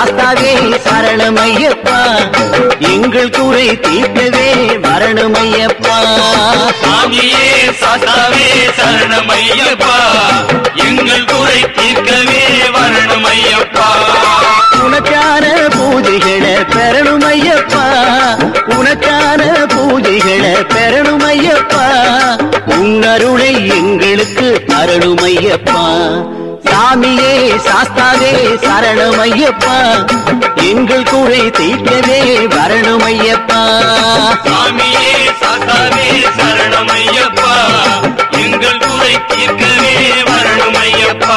சாஸ்தாவே சரணமையப்பா எங்கள் குறை தீர்க்கவே வரணுமையப்பா சாமியே சாஸ்தாவே சரணமையப்பா எங்கள் குறை தீர்க்கவே வரணுமையப்பா உனக்கான பூஜைகளை பெறணுமையப்பா உனக்கான பூஜைகளை பெறணுமையப்பா உன்னருளை எங்களுக்கு அருளுமையப்பா சாமியே சாஸ்தாவே சரணமையப்பா எங்கள் குறை தீர்க்கவே வரணுமையப்பா சாமியே சாஸ்தாவே சரணமையப்பா எங்கள் குறை தீர்க்கவே வரணுமையப்பா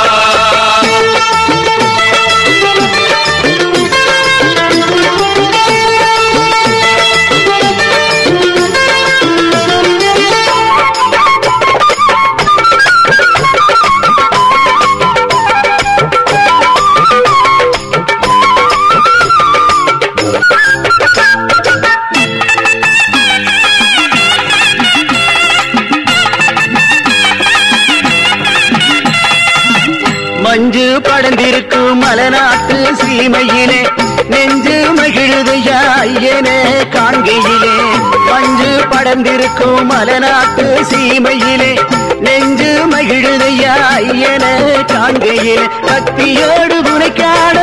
மஞ்சு படர்ந்திருக்கும் மலநாட்டு சீமையிலே நெஞ்சு மகிழுதையா ஐயன காண்கையிலே மஞ்சு படர்ந்திருக்கும் மலநாட்டு சீமையிலே நெஞ்சு மகிழுதையா ஐயன காண்கையிலே கத்தியோடு புனைக்காட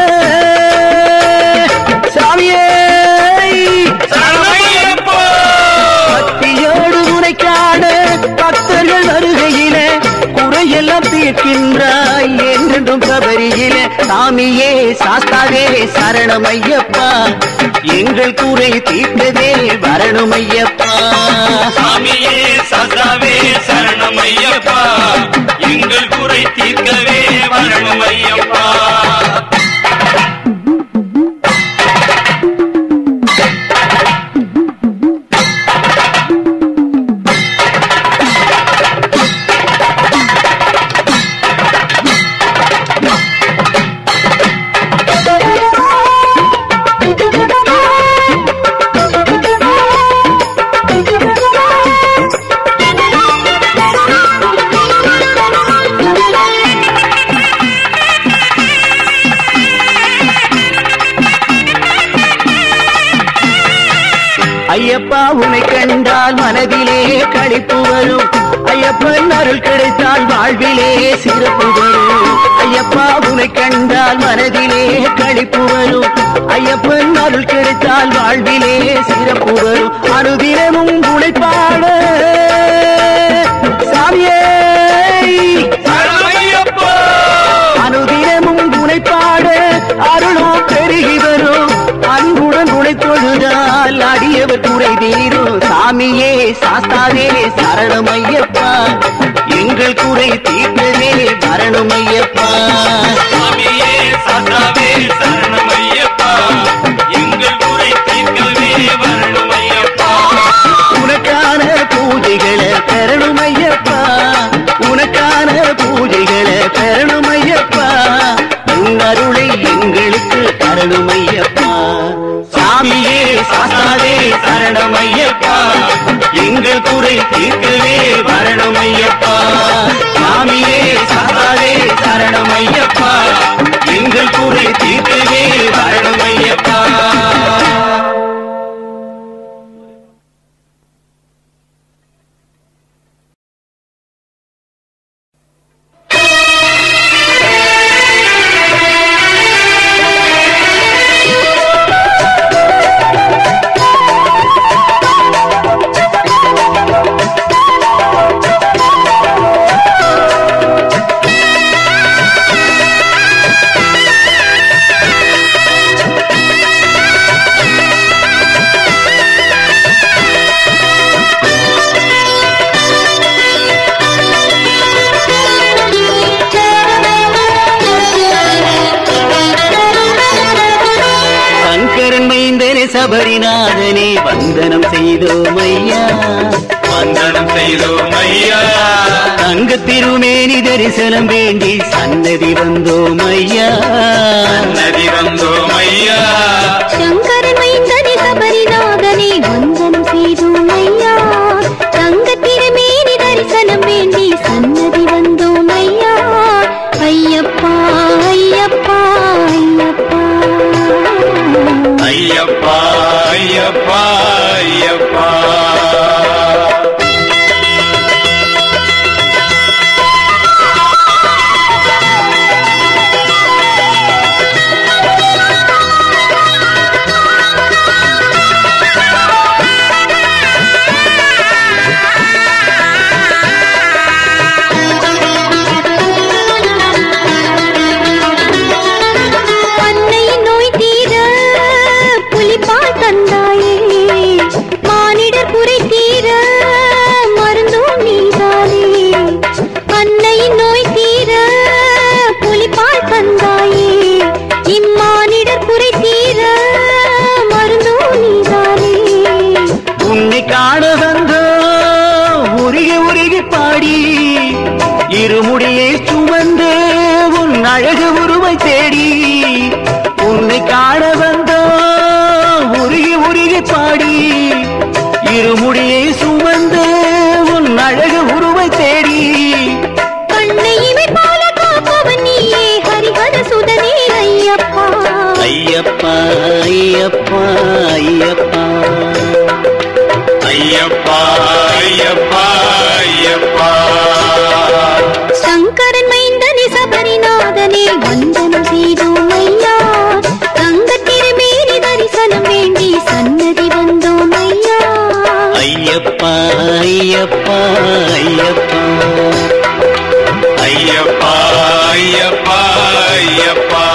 சாமியே சரணமையப்பா பக்தியோடு உரைக்கான பக்தர்கள் வருகையிலே குறையெல்லாம் தீர்க்கின்றாய் என்றென்றும் கபரியிலே சாமியே சாஸ்தாவே சரணமையப்பா எங்கள் குறை தீர்க்கவே வரணுமையப்பா சாமியே சாஸ்தாவே சரணமையப்பா எங்கள் குறை தீர்க்கவே வரணுமையப்பா ஐயப்பா உன்னை கண்டால் மனதிலே களிப்பு வரும் ஐயப்பன் அருள் கிடைத்தால் வாழ்விலே சிறப்பு வரும் ஐயப்பா உன்னை கண்டால் மனதிலே களிப்பு வரும் ஐயப்பன் அருள் கிடைத்தால் வாழ்விலே சிறப்பு வரும் அனுதினமும் உழைப்பாட சாமியே சரணமையப்பா அனுதினமும் உழைப்பாட அருளும் பெருகி வரும் அன்புடன் உழை தொழுதால் அடியவர் குறை தீரும் சாமியே சாஸ்தாவே சரணமையப்பா எங்கள் குறை தீர்க்கவே வரணுமையப்பா சாமியே சாஸ்தாவே சரணமையப்பா எங்கள் குறை தீர்க்கவே வரணுமையப்பா உனக்கான பூஜைகளை பெறணுமையப்பா உனக்கான பூஜைகளை பெறணுமையப்பா உன் அருளை எங்களுக்கு தரணுமையப்பா சாமியே சாஸ்தாவே சரணமையப்பா எங்கள் குறை தீர்க்கவே வரணுமையப்பா சாமியே சாஸ்தாவே சரணமையப்பா எங்கள் குறை தீர்க்கவே வரணுமையப்பா சங்கரன் மைந்தனே சபரிநாதனே வந்தனம் செய்தோம் ஐயா வந்தனம் செய்தோம் ஐயா தங்க திருமேனி தரிசனம் வேண்டி சன்னதி வந்தோம் ஐயா நதி வந்தோம் ஐயா சங்கரன் மைந்தனே சபரிநாதனே வந்தனம் செய்தோம் ஐயா தங்க திருமேனி தரிசனம் வேண்டி சன்னதி வந்தோம் ஐயா ஐயப்பா ஐயப்பா ஐயப்பா உன்னை காண வந்தோம் உருகி உருகி பாடி இருமுடியை சுமந்து உன் அழகு உருவை தேடி உன்னை காண வந்தோம் உருகி உருகி பாடி இருமுடியை சுமந்து உன் அழகு உருவை தேடி கண்ணை இமை போல காப்பவன் நீயே ஹரிஹர சுதனே ஐயப்பா ஐயப்பா ஐயப்பா ஐயப்பா ஐயப்பா ஐயப்பா ஐயப்பா சங்கரன் மைந்தனே சபரிநாதனே வந்தனம் செய்தோம் ஐயா தங்க திருமேனி தரிசனம் வேண்டி சன்னதி வந்தோம் ஐயா ஐயப்பா ஐயப்பா ஐயப்பா ஐயப்பா ஐயப்பா ஐயப்பா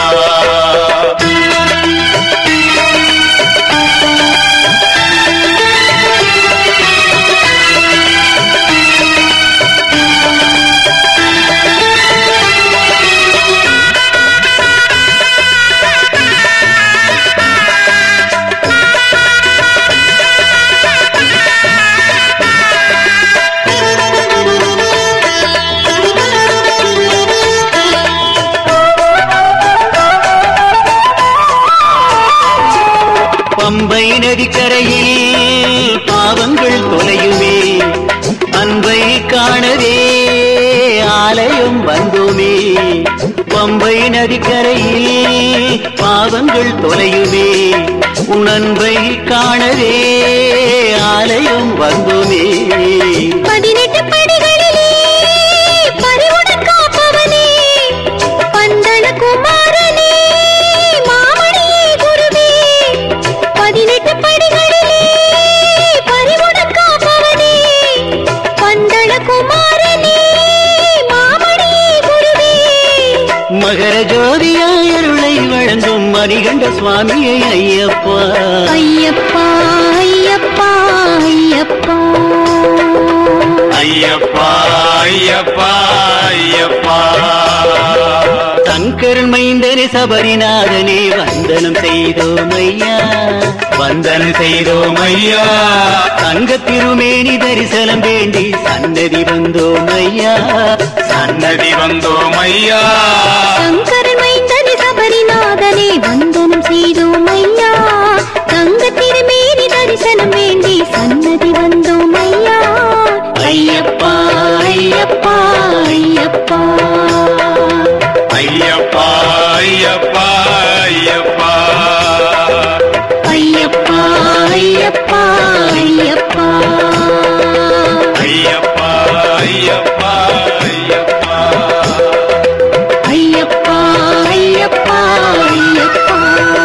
பம்பை நதிக்கரையில் பாவங்கள் தொலையுமே அன்பை காணவே ஆலயம் வந்தோமே பம்பை நதிக்கரையில் பாவங்கள் தொலையுமே உன் அன்பை காணவே ஆலயம் வந்தோமே பதினெட்டு படிகளிலே பரிவுடன் காப்பவனே பந்தள குமாரனே மாமணியே குருவே பதினெட்டு படிகளிலே பரிவுடன் காப்பவனே பந்தள குமாரனே மாமணியே குருவே மகர ஜோதியாய் அருளை வழங்கும் மணிகண்ட சுவாமியை ஐயப்பா ஐயப்பா ஐயப்பா ஐயப்பா ஐயப்பா ஐயப்பா ஐயப்பா சங்கரன் மைந்தனே சபரிநாதனே வந்தனம் செய்தோம் ஐயா வந்தனம் செய்தோம் ஐயா தங்க திருமேனி தரிசனம் வேண்டி சன்னதி வந்தோம் ஐயா சன்னதி வந்தோம் ஐயா சங்கரன் மைந்தனே சபரிநாதனே வந்தனம் செய்தோம் ஐயா தங்க திருமேனி தரிசனம் வேண்டி சன்னதி வந்தோம் ஐயா ஐயப்பா ஐயப்பா ஐயப்பா ஐயப்பா ஐயப்பா ஐயப்பா ஐயப்பா ஐயப்பா ஐயப்பா ஐயப்பா ஐயப்பா ஐயப்பா ஐயப்பா ஐயப்பா ஐயப்பா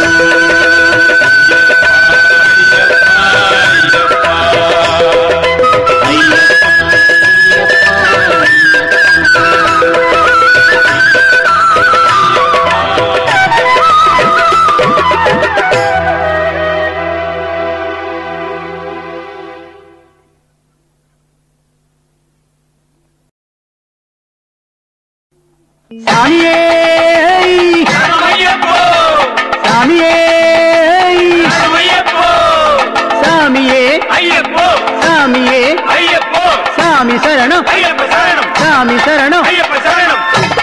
சாமியே ஐயப்போ சாமியே ஐயப்போ சாமியே ஐயப்போ சாமியே ஐயப்போ சாமி சரணம் ஐயப்ப சரணம் சாமி சரணம் ஐயப்ப சரணம்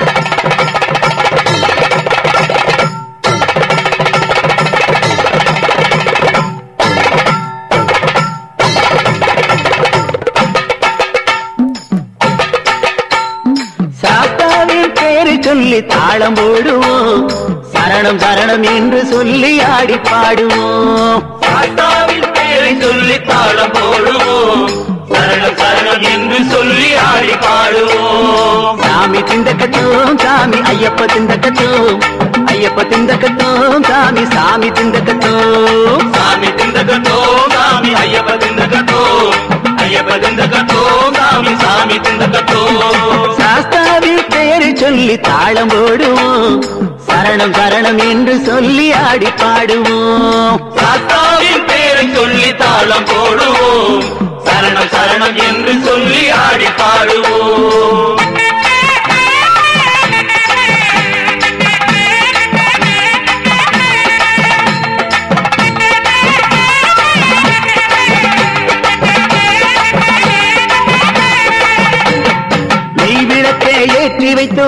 சாஸ்தாவின் பேரை சொல்லி தாளம் போடுவோம் சரணம் சரணம் என்று சொல்லி ஆடி பாடுவோம் சாஸ்தாவின் பேரை சொல்லி தாளம் போடுவோம் சரணம் சரணம் என்று சொல்லி ஆடி பாடுவோம் சாமி திண்டக்கட்டும் சாமி ஐயப்ப திண்டக்கட்டும் ஐயப்ப திண்டக்கட்டும் சாமி சாமி திண்டக்கட்டும் சாமி திந்தகத்தோ சாமி ஐயப்ப திந்தகத்தோ ஐயப்ப திந்தகத்தோ சாமி சாமி திந்தகத்தோ சாஸ்தாவின் பெயரை சொல்லி தாளம் போடுவோம் சரணம் சரணம் என்று சொல்லி ஆடி பாடுவோம் சாஸ்தாவின் பேரை சொல்லி தாளம் போடுவோம் சரணம் சரணம் என்று சொல்லி ஆடி பாடுவோம்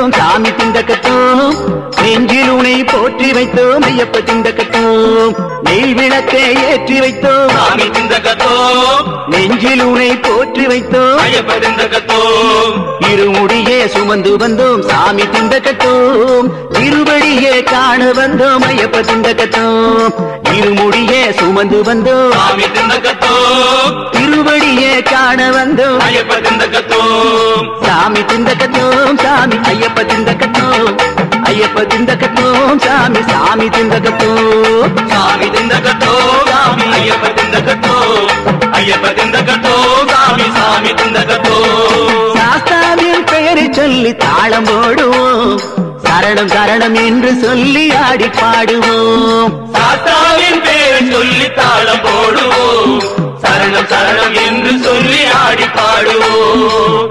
திண்டக்கத்தோம் சாமி திண்டக்கத்தோம் நெஞ்சில் உனை போற்றி வைத்தோம் ஐயப்ப திண்டக்கத்தோம் நெய் விளக்கை ஏற்றி வைத்தோம் சாமி திந்தகத்தோ நெஞ்சில் உனை போற்றி வைத்தோம் ஐயப்ப திந்தகத்தோ இருமுடியே சுமந்து வந்தோம் சாமி திண்டக்கத்தோம் திருவடியே காண வந்தோம் ஐயப்ப திண்டக்கத்தோம் இருமுடியே சுமந்து வந்தோம் சாமி திந்தகத்தோ திருவடியே காண வந்தோம் ஐயப்ப திந்தகத்தோ சாமி திண்டக்கத்தோம் சாமி ஐயப்ப திண்டக்கத்தோம் ஐயப்ப திண்டக்கத்தோம் சாமி சாமி திண்டக்கத்தோம் சாமி திந்தகத்தோ சாமி ஐயப்ப திந்தகத்தோ ஐயப்ப திந்தகத்தோ சாமி சாமி திந்தகத்தோ சாஸ்தாவின் பெயரை சொல்லி தாளம் போடுவோம் சரணம் சரணம் என்று சொல்லி ஆடி பாடுவோம் சாத்தாவின் பேரை சொல்லி தாளம் போடுவோம் சரணம் சரணம் என்று சொல்லி ஆடி பாடுவோம்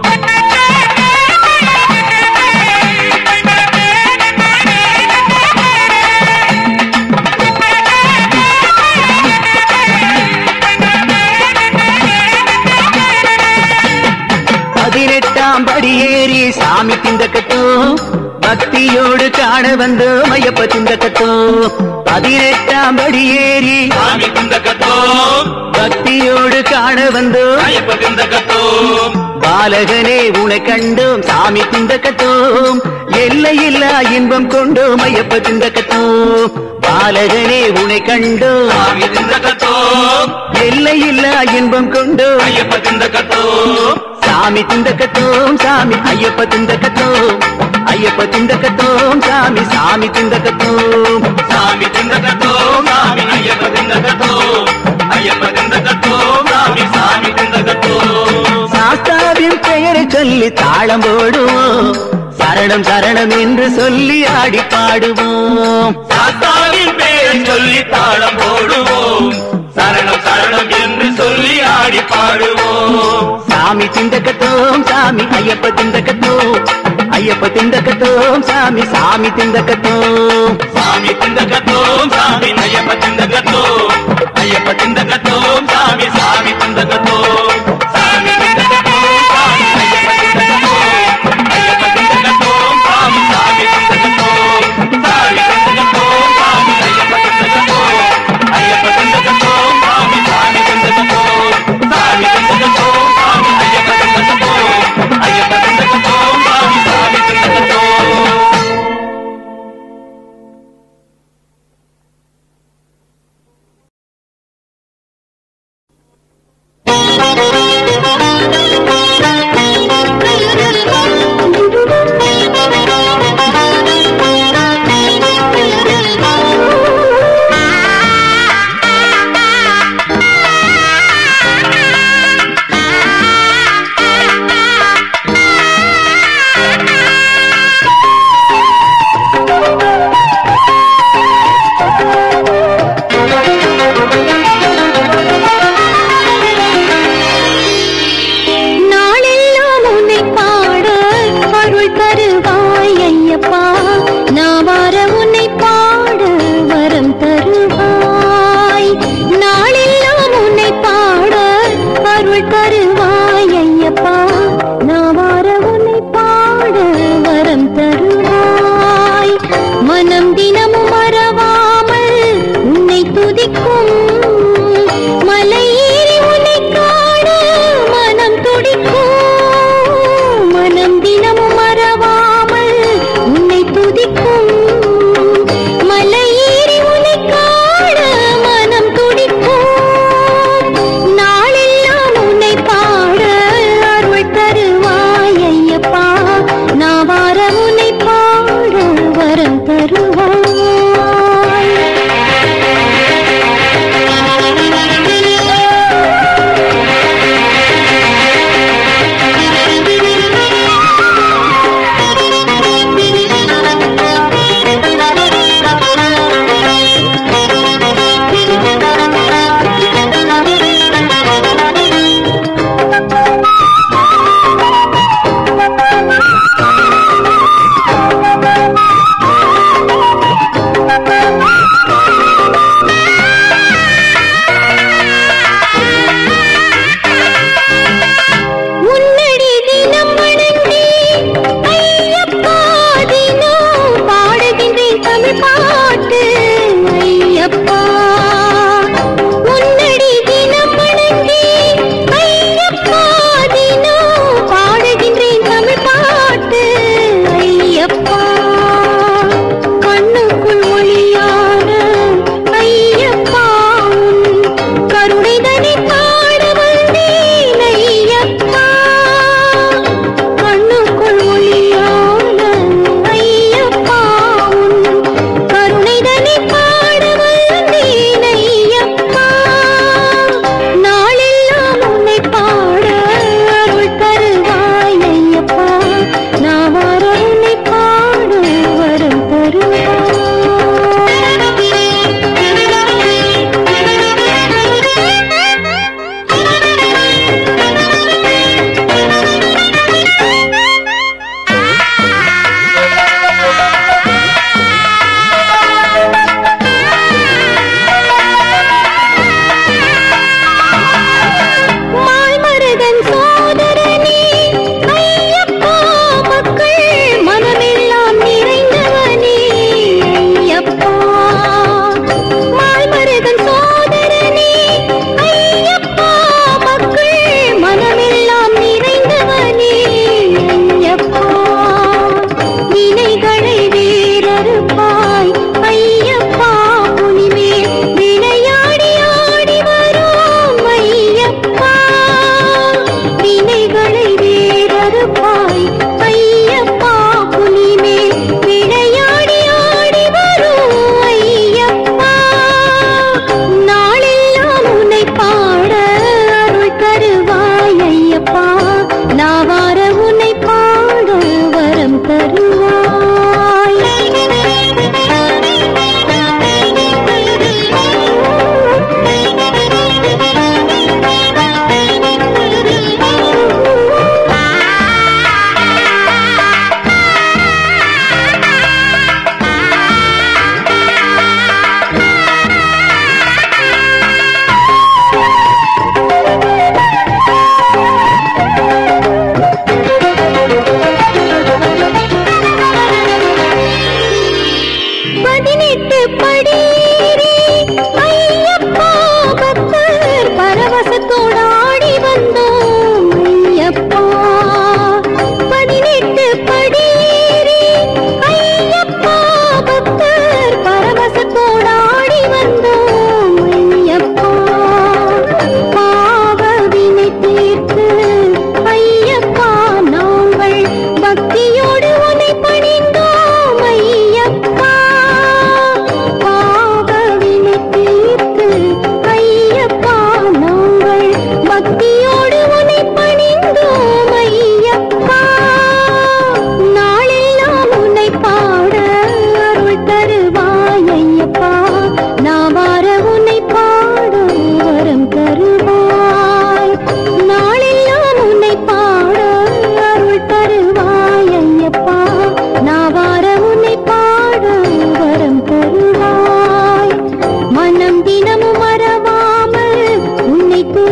பதினெட்டாம் படி ஏறி சாமி திண்டக்கட்டும் பக்தியோடு காண வந்தோம் ஐயப்ப திண்டக்கட்டும் பதினெட்டாம் படி ஏறி சாமி திந்தகத்தோ பக்தியோடு காண வந்தோம் ஐயப்ப திந்தகத்தோ பாலகனே உனை கண்டோம் சாமி திண்டக்கட்டும் எல்லையில்லா இன்பம் கொண்டோம் ஐயப்ப திண்டக்கட்டும் பாலகனே உனை கண்டோம் சாமி திந்தகத்தோ எல்லையில்லா இன்பம் கொண்டோம் ஐயப்ப திந்தகத்தோ சாமி திண்டக்கட்டும் சாமி ஐயப்ப திண்டக்கட்டும் ஐயப்ப திண்டக்கட்டும் சாமி சாமி திண்டக்கட்டும் சாமி திந்தகத்தோ சாமி ஐயப்ப திந்தகத்தோ ஐயப்ப திந்தகத்தோ சாமி சாமி திந்தகத்தோ சாஸ்தாவின் பெயரை சொல்லி தாளம் போடுவோம் சரணம் சரணம் என்று சொல்லி ஆடி பாடுவோம் சாத்தாவின் பேரை சொல்லி தாளம் போடுவோம் சரணம் சரணம் என்று சொல்லி ஆடி பாடுவோம் சாமி திண்டக்கட்டும் சாமி ஐயப்ப திண்டக்கட்டும் ஐயப்ப திண்டக்கட்டும் சாமி சாமி திண்டக்கட்டும் சாமி திந்தகத்தோம் சாமி ஐயப்ப திந்தகத்தோம் ஐயப்ப திந்தகத்தோம் சாமி சாமி திந்தகத்தோம் சாமி திந்தகத்தோம் சாமி ஐயப்ப திந்தகத்தோம் ஐயப்ப திந்தகத்தோம் சாமி சாமி திந்தகத்தோம் சாமி திந்தகத்தோம் சாமி ஐயப்ப திந்தகத்தோம் ஐயப்ப திந்தகத்தோம் சாமி சாமி திந்தகத்தோம் சாமி திந்தகத்தோம் சாமி ஐயப்ப திந்தகத்தோம் ஐயப்ப திந்தகத்தோம் சாமி சாமி திந்தகத்தோம்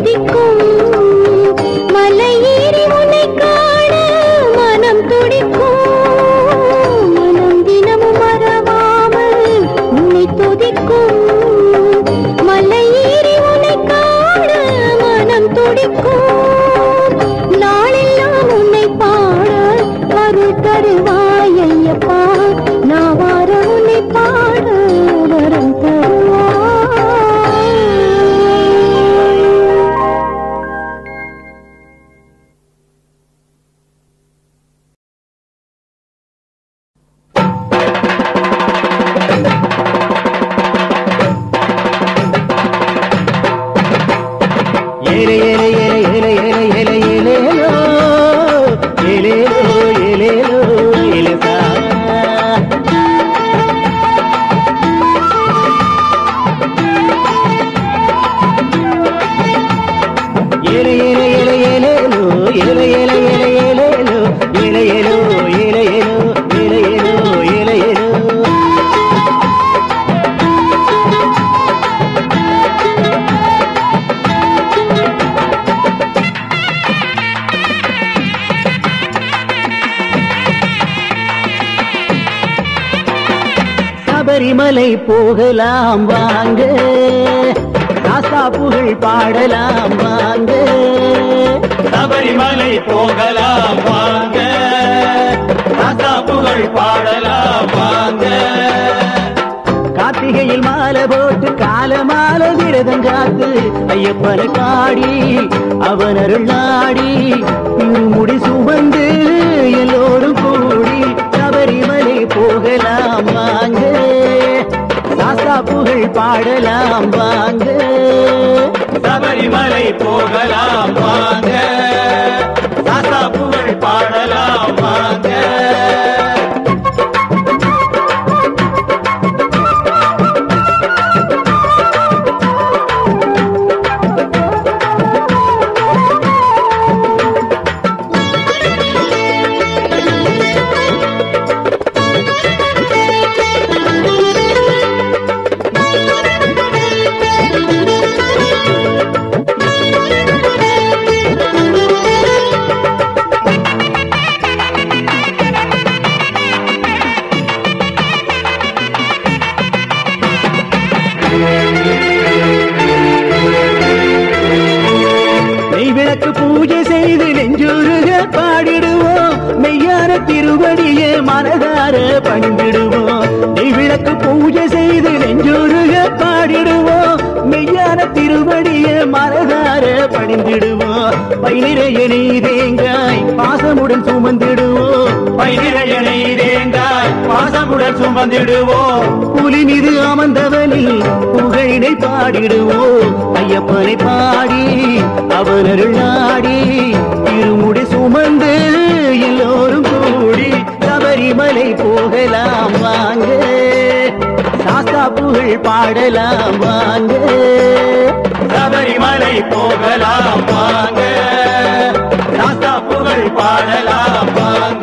துதிக்கும் மலை ஏறி உன்னை காண மனம் துடிக்கும் மனம் தினமும் மறவாமல் உன்னை துதிக்கும் மலை ஏறி உன்னை காண மனம் துடிக்கும் நாளெல்லாம் உன்னை பாட அருள் தருவாய் ஐயப்பா நான் வார உன்னை பாட வரம் தருவாய் ஏலே ஏலே ஏலே ஏலே ஏலே ஏலே ஏலேலோ ஏலேலோ ஏலேலோ ஏலேசா ஏலே ஏலே ஏலே ஏலேலோ ஏலே ஏலே ஏலே ஏலேலோ ஏலே ஏலோ ஏலே ஏலோ ஏலே ஏலோ ஏலே ஏலோ சபரிமலை போகலாம் வாங்க ராசா புகழ் பாடலாம் வாங்க சபரிமலை போகலாம் வாங்க ராசா புகழ் பாடலாம் வாங்க கார்த்திகையில் மாலை போட்டு கால மாலை விரதம் காத்து ஐயப்பனை பாடி அவன் அருள் நாடி திருமுடி சுமந்து எல்லோரும் கூடி சபரிமலை போகலாம் வாங்க ராசா புகழ் பாடலாம் வாங்க சபரிமலை போகலாம் வாங்க ராசா புகழ் பாடலாம் வாங்க நெய் விளக்கு பூஜை செய்து நெஞ்சுருக பாடிடுவோம் மெய்யான திருவடியே மனதார பணிந்திடுவோம் நெய் விளக்கு பூஜை செய்து நெஞ்சுருக பாடிடுவோம் மெய்யான திருவடியே மனதார பணிந்திடுவோம் பயிரிறைய நெய் தேங்காய் பாசமுடன் சுமந்திடுவோம் பயிரிழையனை தேங்காய் பாசமுடன் சுமந்திடுவோம் புலி மீது அமர்ந்தவனில் புகழினை பாடிடுவோம் ஐயப்பனை பாடி அவர் அருள் நாடி திருமுடி சுமந்து எல்லோரும் கூடி சபரிமலை போகலாம் வாங்க சாஸ்தா புகழ் பாடலாம் வாங்க சபரிமலை போகலாம் வாங்க ராசா புகழ் பாடலாம் வாங்க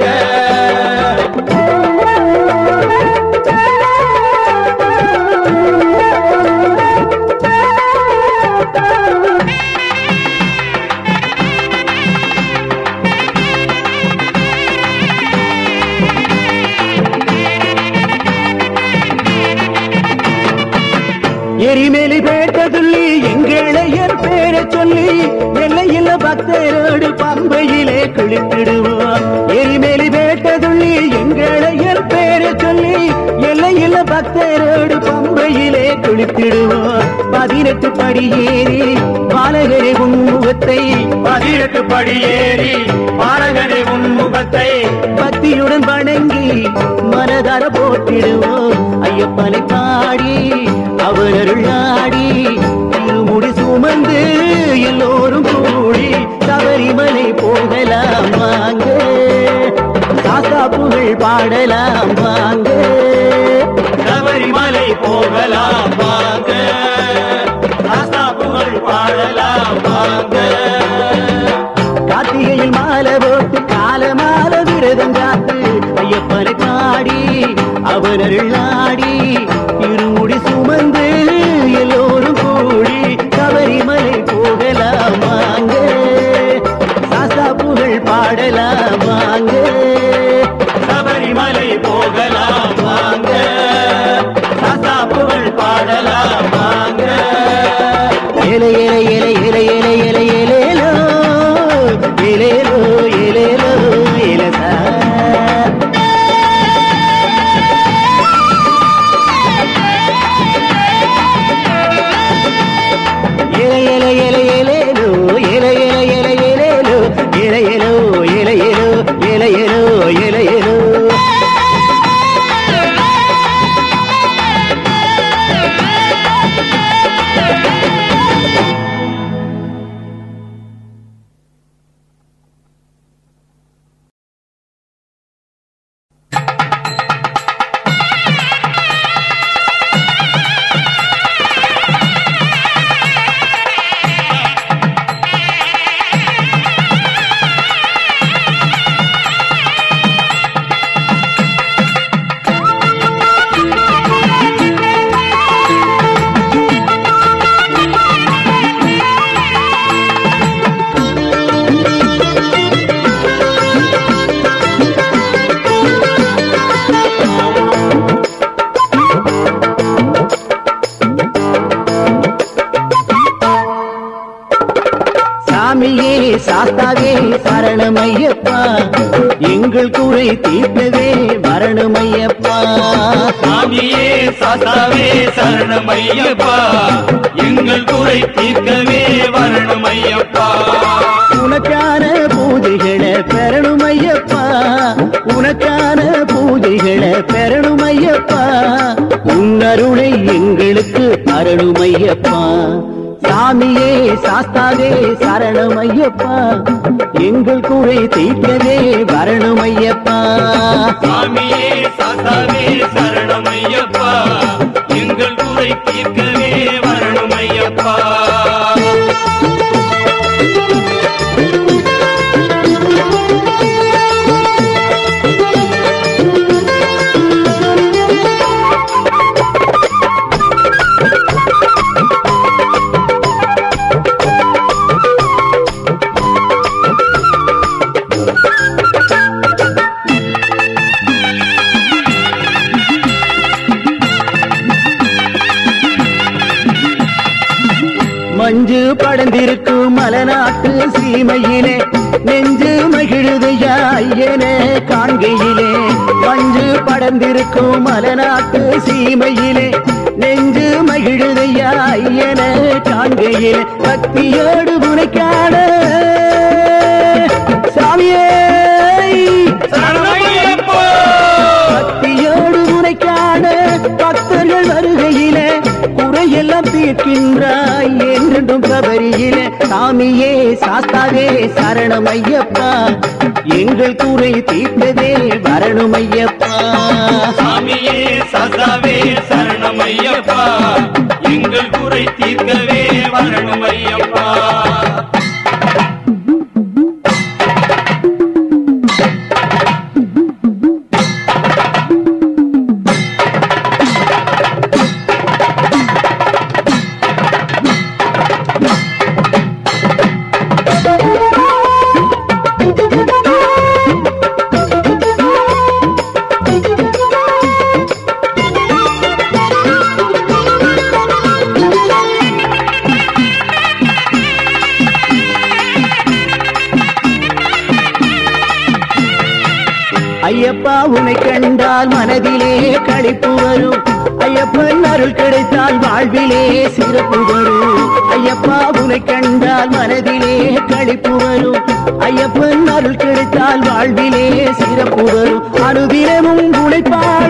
எரிமேலி பேட்ட சொல்லி எங்களையர் பேரை சொல்லி எல்லையில் பக்தரோடு பம்பையிலே குளித்திடுவோம் எரிமேலி பேட்ட சொல்லி எங்களையர் பேரை சொல்லி எல்லையில் பக்தரோடு பம்பையிலே குளித்திடுவோம் பதினெட்டு படி ஏறி பாலகரை உன்முகத்தை பதினெட்டு படியேறி பாலகனை உன்முகத்தை பக்தியுடன் வணங்கி மனதார போட்டிடுவோம் ஐயப்பனை பாடி அவர் அருள் நாடி திருமுடி சுமந்து எல்லோரும் கூடி சபரிமலை போகலாம் வாங்க சாஸ்தா புகழ் பாடலாம் வாங்க சபரிமலை போகலாம் வாங்க ராசா புகழ் பாடலாம் வாங்க கார்த்திகையில் மாலை போட்டு கால மாலை விரதம் காத்து ஐயப்பனை பாடி அவர் அருள் நாடி இருமுடி சுமந்து எல்லோரும் கூடி சபரிமலை போகலாம் சாமியே சாஸ்தாவே சரணமையப்பா எங்கள் குறை தீர்க்கவே வரணுமையப்பா சாமியே சாஸ்தாவே சரணமையப்பா எங்கள் குறை தீர்க்கவே வரணுமையப்பா உனக்கான பூஜைகளை பெறணுமையப்பா உனக்கான பூஜைகளை பெறணுமையப்பா உன்னருளை எங்களுக்கு அருணுமையப்பா சாமியே சாஸ்தாவே சரணமையப்பா எங்கள் குறை தீர்க்கவே வரணுமையப்பா சாமியே சாஸ்தாவே சரணமையப்பா எங்கள் குறை தீர்க்கவே வரணுமையப்பா மஞ்சு படர்ந்திருக்கும் மலநாட்டு சீமையிலே நெஞ்சு மகிழுதையா ஐயனே காண்கையிலே மஞ்சு படர்ந்திருக்கும் மலநாட்டு சீமையிலே நெஞ்சு மகிழுதையா ஐயனே காண்கையிலே பக்தியோடு உனைக்கான சாமியே சரணமையப்பா பக்தியோடு உனைக்கான பக்தர்கள் வருகையிலே குறையெல்லாம் தீர்க்கின்றாய் என்றும் கபரியிலே சாமியே சாஸ்தாவே சரணமையப்பா எங்கள் குறை தீர்த்ததே வரணுமையப்பா சாமியே சாஸ்தாவே சரணமையப்பா எங்கள் குறை தீர்க்கவே வரணுமையப்பா ஐயப்பா உன்னை கண்டால் மனதிலே களிப்பு வரும் ஐயப்பன் அருள் கிடைத்தால் வாழ்விலே சிறப்பு வரும் ஐயப்பா உன்னை கண்டால் மனதிலே களிப்பு வரும் ஐயப்பன் அருள் கிடைத்தால் வாழ்விலே சிறப்பு வரும் அனுதினமும் உழைப்பாட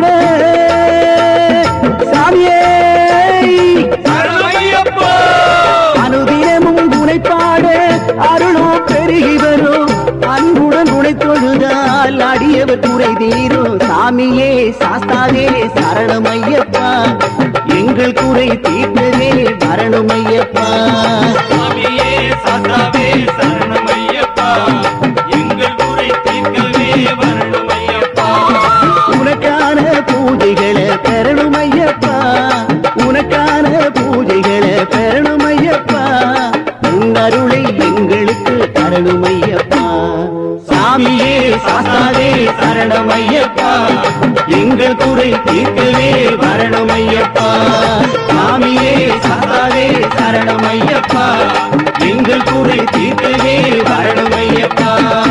சாமியே சரணமையப்பா அனுதினமும் உழைப்பாட அருளும் பெருகி வரும் அன்புடன் உனை தொழுதால் அடியவர் குறை தீரும் சாமியே சாஸ்தாவே சரணமையப்பா எங்கள் குறை தீர்த்ததே வரணுமையப்பா சாமியே சாஸ்தாவே சரணமையப்பா எங்கள் குறை தீர்க்கவே வரணுமையப்பா உனக்கான பூஜைகளை பெறணுமையப்பா உனக்கான பூஜைகளை பெறணுமையப்பா உன் அருளை எங்களுக்கு தரணுமையப்பா சாமியே சாஸ்தாவே சரணமையப்பா எங்கள் குறை தீர்க்கவே வரணுமையப்பா சாமியே சாஸ்தாவே சரணமையப்பா எங்கள் குறை தீர்க்கவே வரணுமையப்பா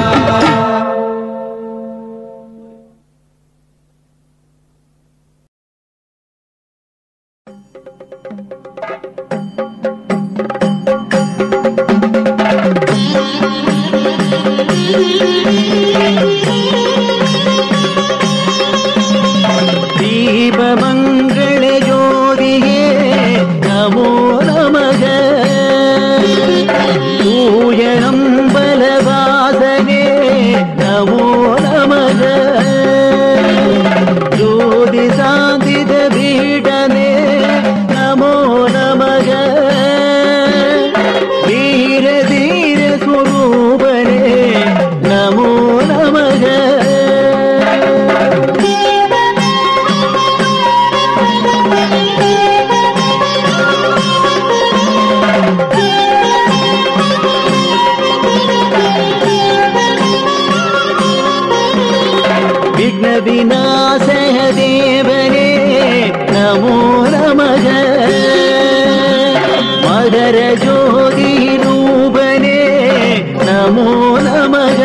தீபமங்கள ஜோதியே நமோ நமக தூய நமோ நமக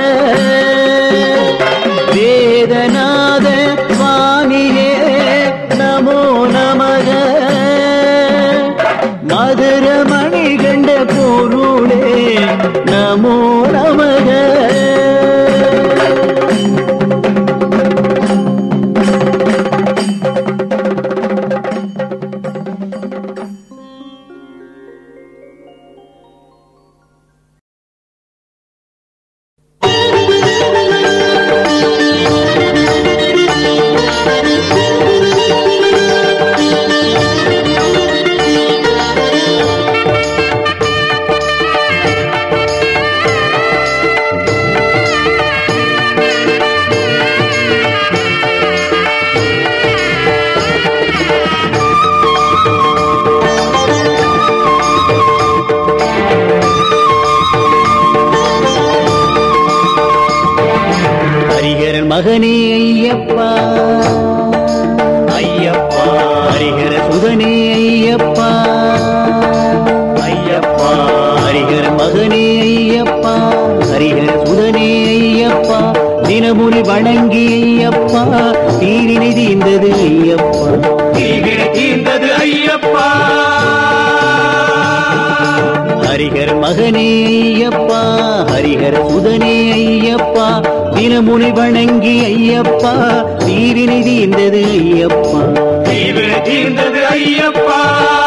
வேதநாத சுவாமியே நமோ நமக மதுரமணி கண்ட பொருளே நமோ நமக ஹரிஹரன் மகனே ஐயப்பா ஐயப்பா ஹரிஹர சுதனே ஐயப்பா ஐயப்பா ஹரிஹர மகனே ஐயப்பா ஹரிஹர சுதனே ஐயப்பா தினமுனி வணங்கி ஐயப்பா தீரினை தீர்ந்தது ஐயப்பா தீவிர தீர்ந்தது ஐயப்பா ஹரிஹர மகனே ஐயப்பா ஹரிஹர சுதனே ஐயப்பா தினமுனி வணங்கி ஐயப்பா தீரினை தீர்ந்தது ஐயப்பா தீவிர தீர்ந்தது ஐயப்பா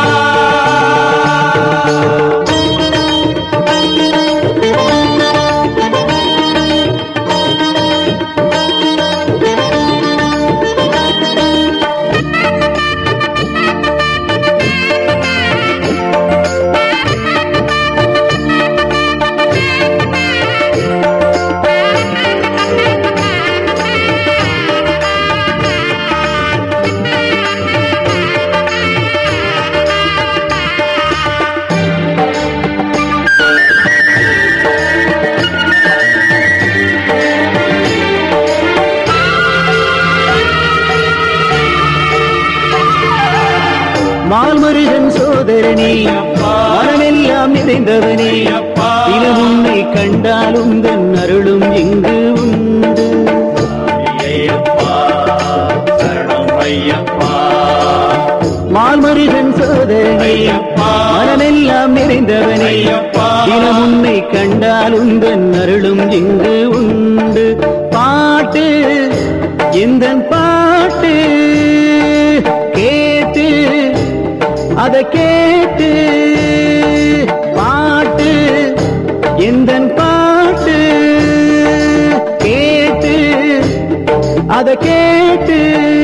மால்மருகன் சோதரனே மனமெல்லாம் நிறைந்தவனே ஐயப்பா. தினம் உன்னை கண்டால் உந்தன் அருளும் எங்கு உண்டு ஐயப்பா சரணம் ஐயப்பா மால்மருகன் சோதரனே ஐயப்பா. மனமெல்லாம் நிறைந்தவனே ஐயப்பா. தினம் உன்னை கண்டால் உந்தன் அருளும் எங்கு உண்டு பாட்டு எந்த பாட்டு கேட்டு அத கேட்டு பாட்டு எந்த பாட்டு கேட்டு அத கேட்டு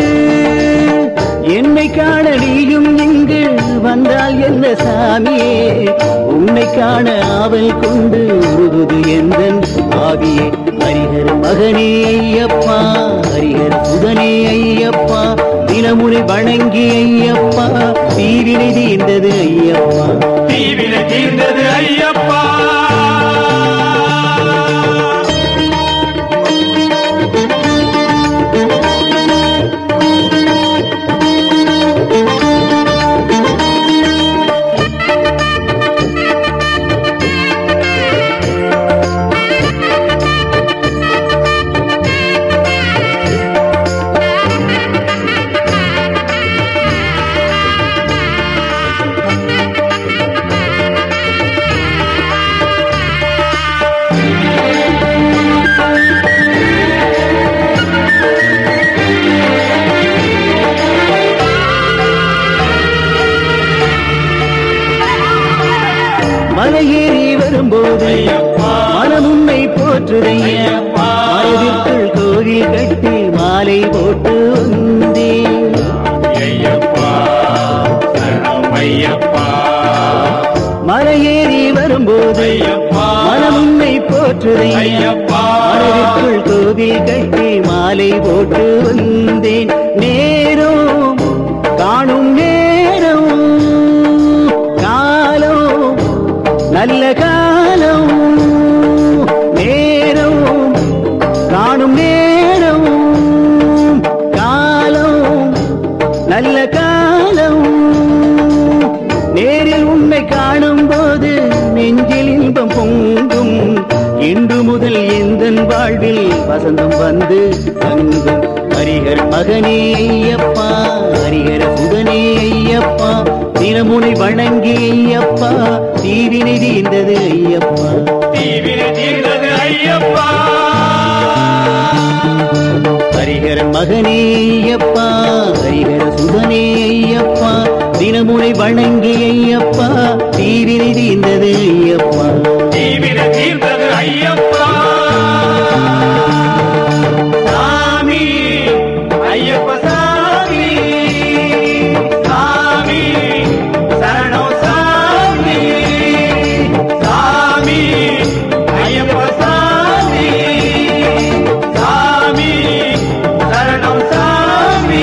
என்னை காண நீயும் இங்கு வந்தால் என்ன சாமியே உன்னை காண ஆவல் கொண்டு உருகுது எந்தன் ஆவியே ஹரிஹர மகனே ஐயப்பா ஹரிஹர சுதனே ஐயப்பா தினமுறை வணங்கி ஐயப்பா தீவினை தீர்ந்தது ஐயப்பா தீவிர தீர்ந்தது ஐயப்பா மலையேறி வரும்போது ஐயப்பா. மனம் உன்னை போற்றுதையா ஐயப்பா. மனதிற்குள் கோவில் கட்டி மாலை போட்டு வந்தேன் ஐயப்பா சரணம் ஐயப்பா மலையேறி வரும்போது ஐயப்பா. மனம் உன்னை போற்றுதையா ஐயப்பா. மனதிற்குள் கோவில் கட்டி மாலை போட்டு வந்தேன் நேரம் காணும் நேரம் காலம் நல்ல காலம் நேரம் காணும் நேரம் காலம் நல்ல காலம் நேரில் உன்னை காணும் போது நெஞ்சில் இன்பம் பொங்கும் இன்று முதல் எந்தன் வாழ்வில் வசந்தம் வந்து தங்கும் ஹரிஹர மகனே ஐயப்பா ஹரிஹர சுதனே ஐயப்பா தினமுனை வணங்கி ஐயப்பா தீவினை தீர்ந்தது ஐயப்பா தீவினை தீர்ந்தது ஐயப்பா ஹரிஹர மகனே ஐயப்பா ஹரிஹர சுதனே ஐயப்பா தினமுனை வணங்கி ஐயப்பா தீவினை தீர்ந்தது ஐயப்பா தீவினை தீர்ந்தது ஐயப்பா சாமி ஐயப்ப சாமி சாமி சரணம் சாமி சாமி ஐயப்ப சாமி சாமி சரணம் சாமி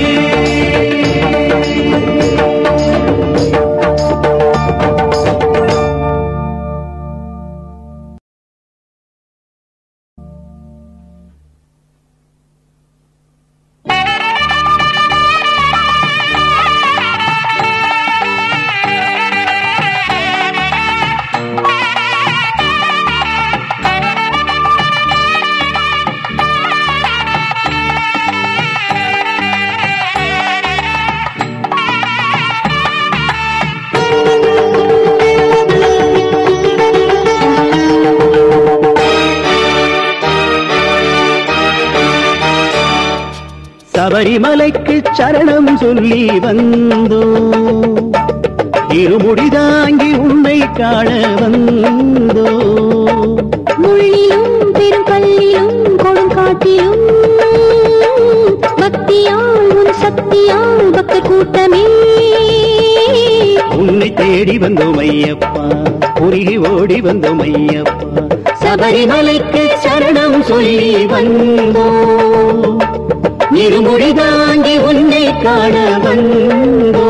சபரிமலைக்கு சரணம் சொல்லி வந்தோ இருமுடி தாங்கி உன்னை காண வந்தோ முள்ளிலும் பெரும் கல்லிலும் கொடுங்காட்டிலும் பக்தியால் உன் சக்தியால் பக்தர் கூட்டமே உன்னை தேடி வந்தோம் ஐயப்பா உருகி ஓடி வந்தோம் ஐயப்பா சபரிமலைக்கு சரணம் சொல்லி வந்தோ இருமுடி தாங்கி உன்னை காண வந்தோ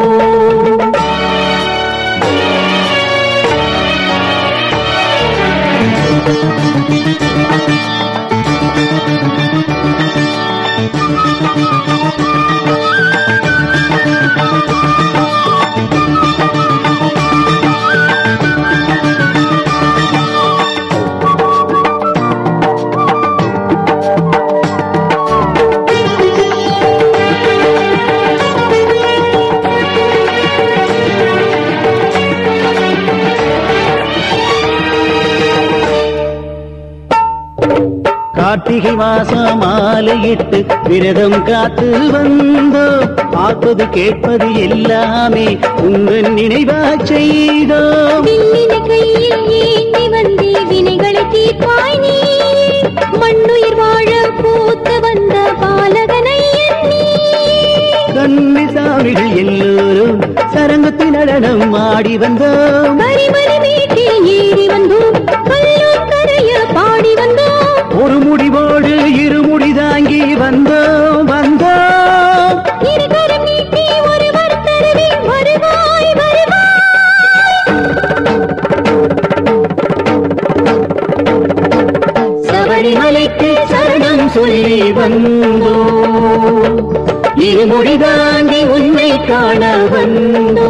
கார்த்திகை மாசம் மாலையிட்டு விரதம் காத்து வந்தோ பார்ப்பது கேட்பது எல்லாமே உங்கள் நினைவா செய்தோ வில்லினை கையில் ஏந்தி வந்தே வினைகளை தீர்ப்பாய் நீ மண்ணுயிர் வாழ பூத்து வந்த பாலகனை எண்ணி கண்ணி சாமிகள் எல்லோரும் சரங்கத்தி நடனம் ஆடி வந்தோம் மறிமறி வீட்டில் ஏறி வந்தோம் கல்லூர் கரைய பாடி வந்தோம் ஒரு முடிவோடு இருமுடி தாங்கி வந்தோம் வந்தோம் இருகரம் நீட்டி ஒருவர் தருவி வருவாய் வருவாய் சபரிமலைக்கு சரணம் சொல்லி வந்தோ இருமுடி தாங்கி உன்னை காண வந்தோ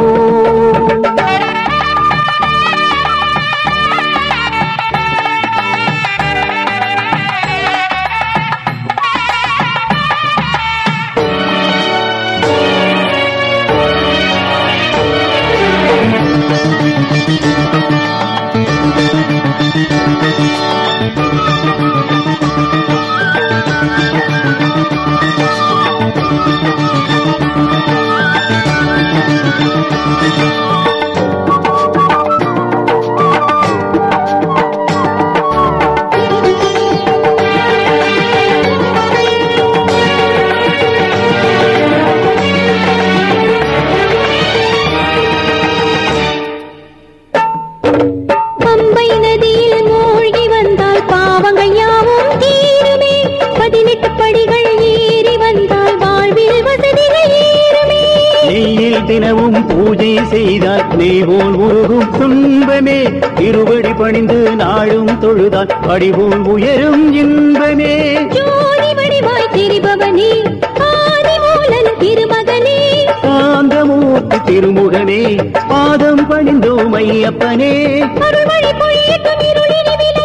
பம்பை நதியில் மூழ்கி வந்தால் பாவங்கள் யாவும் தீருமே பதினெட்டு படிகள் ஏறி வந்தால் வாழ்வில் வசதிகள் ஏறுமே நெய்யில் தினமும் பூஜை செய்தால் நெய்வோல் உருகும் துன்பமே இருபடி பணிந்து நாளும் தொழுதால் அடிபோல் உயரும் இன்பமே ஜோதி வடிவாய் திரிபவனே ஆதிமூலன் திருமகனே சாந்தமூர்த்தி திருமுகனே பாதம் பணிந்தோம் ஐயப்பனே அருள்மழை பொழியட்டும் இருளினி விலகி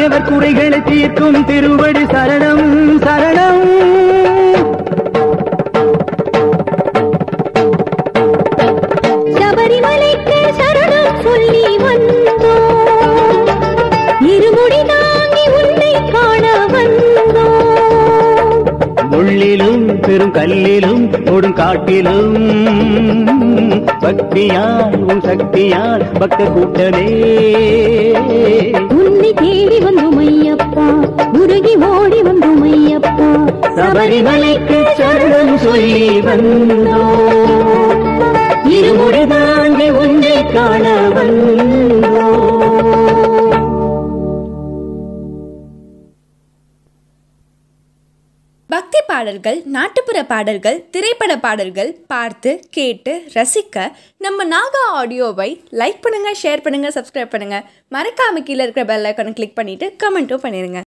அடியவர் குறைகளை தீர்க்கும் திருவடி சரணம் சரணம் சபரிமலைக்கு சரணம் சொல்லி வந்தோம் இருமுடி தாங்கி உன்னை காண வந்தோம் முள்ளிலும் பெரும் கல்லிலும் கொடும் காட்டிலும் பக்தியால் உன் சக்தியால் பக்த கூட்டமே உன்னை தேடி வந்தோம் ஐயப்பா உருகி ஓடி வந்தோம் ஐயப்பா சபரிமலைக்கு சரணம் சொல்லி வந்தோம் இருமுறை தாண்டி உன்னை காண வந்தோம் பக்தி பாடல்கள் நாட்டுப்புற பாடல்கள் திரைப்பட பாடல்கள் பார்த்து கேட்டு ரசிக்க நம்ம நாகா ஆடியோவை லைக் பண்ணுங்க ஷேர் பண்ணுங்க சப்ஸ்கிரைப் பண்ணுங்க மறக்காம கீழே இருக்கிற பெல் ஐக்கானை கிளிக் பண்ணிட்டு கமெண்ட்டும் பண்ணிடுங்க